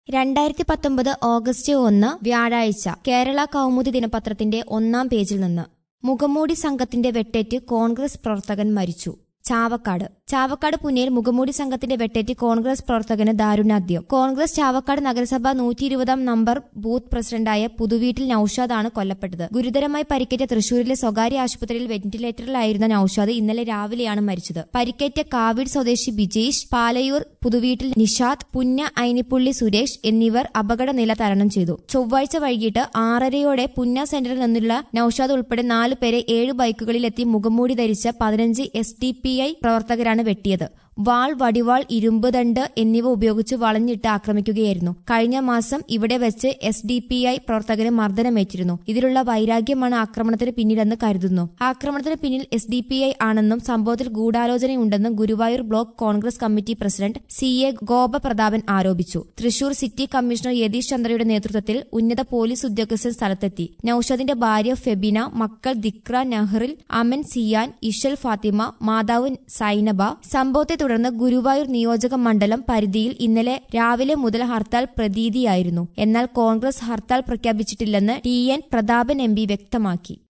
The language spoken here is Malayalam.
രണ്ടായിരത്തി പത്തൊമ്പത് ഓഗസ്റ്റ് ഒന്ന് വ്യാഴാഴ്ച കേരള കൗമുദി ദിനപത്രത്തിന്റെ ഒന്നാം പേജിൽ നിന്ന് മുഖംമൂടി സംഘത്തിന്റെ വെട്ടേറ്റ് കോൺഗ്രസ് പ്രവർത്തകൻ മരിച്ചു ചാവക്കാട് ചാവക്കാട് പുന്നയിൽ മുഖംമൂടി സംഘത്തിന്റെ വെട്ടേറ്റ് കോൺഗ്രസ് പ്രവർത്തകന് ദാരുണാദ്യം കോൺഗ്രസ് ചാവക്കാട് നഗരസഭ നൂറ്റി ഇരുപതാം നമ്പർ ബൂത്ത് പ്രസിഡന്റായ പുതുവീട്ടിൽ നൌഷാദാണ് കൊല്ലപ്പെട്ടത് ഗുരുതരമായി പരിക്കേറ്റ തൃശൂരിലെ സ്വകാര്യ ആശുപത്രിയിൽ വെന്റിലേറ്ററിലായിരുന്ന നൌഷാദ് ഇന്നലെ രാവിലെയാണ് മരിച്ചത് പരിക്കേറ്റ കാവിഡ് സ്വദേശി ബിജേഷ് പാലയൂർ പുതുവീട്ടിൽ നിഷാദ് പുന്ന ഐനിപ്പുള്ളി സുരേഷ് എന്നിവർ അപകടനില തരണം ചെയ്തു ചൊവ്വാഴ്ച വൈകിട്ട് ആറരയോടെ പുന്ന സെന്ററിൽ നിന്നുള്ള നൌഷാദ് ഉൾപ്പെടെ നാലു പേരെ ഏഴ് ബൈക്കുകളിലെത്തി മുഖംമൂടി ധരിച്ച പതിനഞ്ച് എസ് ഡി പി ഐ പ്രവർത്തകരാണ് വെട്ടിയത് വാൾ വടിവാൾ ഇരുമ്പ് ദണ്ട് എന്നിവ ഉപയോഗിച്ച് വളഞ്ഞിട്ട് ആക്രമിക്കുകയായിരുന്നു കഴിഞ്ഞ മാസം ഇവിടെ വെച്ച് എസ് ഡി പി ഐ പ്രവർത്തകന് മർദ്ദനമേറ്റിരുന്നു ഇതിലുള്ള വൈരാഗ്യമാണ് ആക്രമണത്തിന് പിന്നിലെന്ന് കരുതുന്നു ആക്രമണത്തിന് പിന്നിൽ എസ് ഡി പി ഐ ആണെന്നും സംഭവത്തിൽ ഗൂഢാലോചനയുണ്ടെന്നും Guruvayur block Congress committee president C A Gopaprathapan ആരോപിച്ചു തൃശൂർ സിറ്റി കമ്മീഷണർ യതീഷ് ചന്ദ്രയുടെ നേതൃത്വത്തിൽ ഉന്നത പോലീസ് ഉദ്യോഗസ്ഥൻ സ്ഥലത്തെത്തി നൌഷദിന്റെ ഭാര്യ ഫെബിന മക്കൾ ദിക്ര നഹറിൽ അമൻ സിയാൻ ഇഷൽ ഫാത്തിമ മാതാവ് സൈനബ സംഭവത്തെ തുടർന്ന് ഗുരുവായൂർ നിയോജക മണ്ഡലം പരിധിയിൽ ഇന്നലെ രാവിലെ മുതൽ ഹർത്താൽ പ്രതീതിയായിരുന്നു എന്നാൽ കോൺഗ്രസ് ഹർത്താൽ പ്രഖ്യാപിച്ചിട്ടില്ലെന്ന് ടി എൻ പ്രതാപൻ എം വ്യക്തമാക്കി